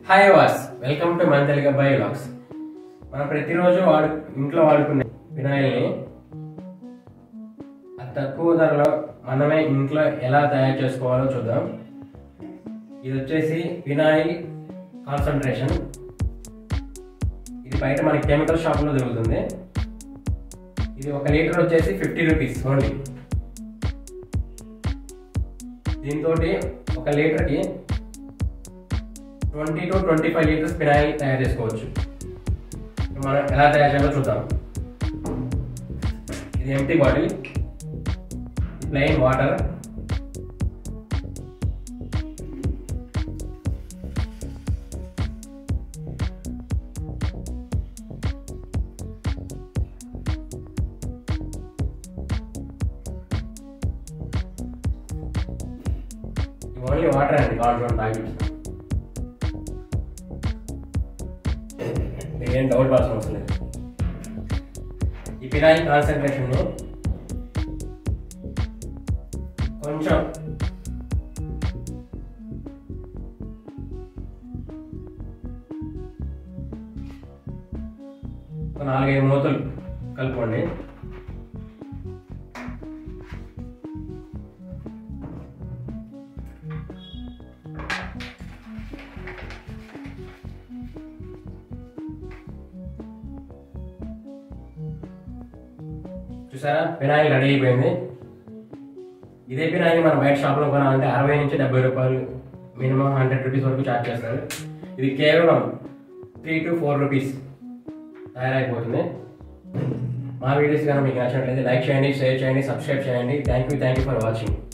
hi was welcome to మన తెలుగు అబ్బాయి vlogs మనం ప్రతిరోజు వాడు ఇంట్లో వాడుకునే వినాయిల్ని అతి తక్కువ ధరలో మనమే ఇంట్లో ఎలా తయారు చేసుకోవాలో చూద్దాం ఇది వచ్చేసి వినాయిల్ కాన్సన్ట్రేషన్ ఇది బయట మనకి కెమికల్ షాప్లో దొరుకుతుంది ఇది ఒక లీటర్ వచ్చేసి ఫిఫ్టీ రూపీస్ ఓన్లీ దీంతో ఒక లీటర్కి twenty two twenty five litres phenyl తయారు చేసుకోవచ్చు మనం ఎలా తయారు చేయాలో చూద్దాం ఇది empty bottle plain water only water అండి కావాల్సిన తాగి మీకేం డౌట్ పడాల్సిన అవసరం లేదు ఈ పినాయిల్ కాన్సన్ట్రేషన్ కొంచెం ఒక నాలుగైదు మూతలు కలుపుకోండి చూసారా పినాయిల్ రెడీ అయిపోయింది ఇదే పినాయిల్ మనం బయట షాప్లో కొనాలంటే అరవై నుంచి డెబ్బై రూపాయలు మినిమం హండ్రెడ్ రూపీస్ వరకు ఛార్జ్ చేస్తారు ఇది కేవలం త్రీ టు ఫోర్ రూపీస్ తయారైపోతుంది మా వీడియోస్ కానీ మీకు నచ్చినట్లయితే లైక్ చేయండి షేర్ చేయండి సబ్స్క్రైబ్ చేయండి thank you thank you for watching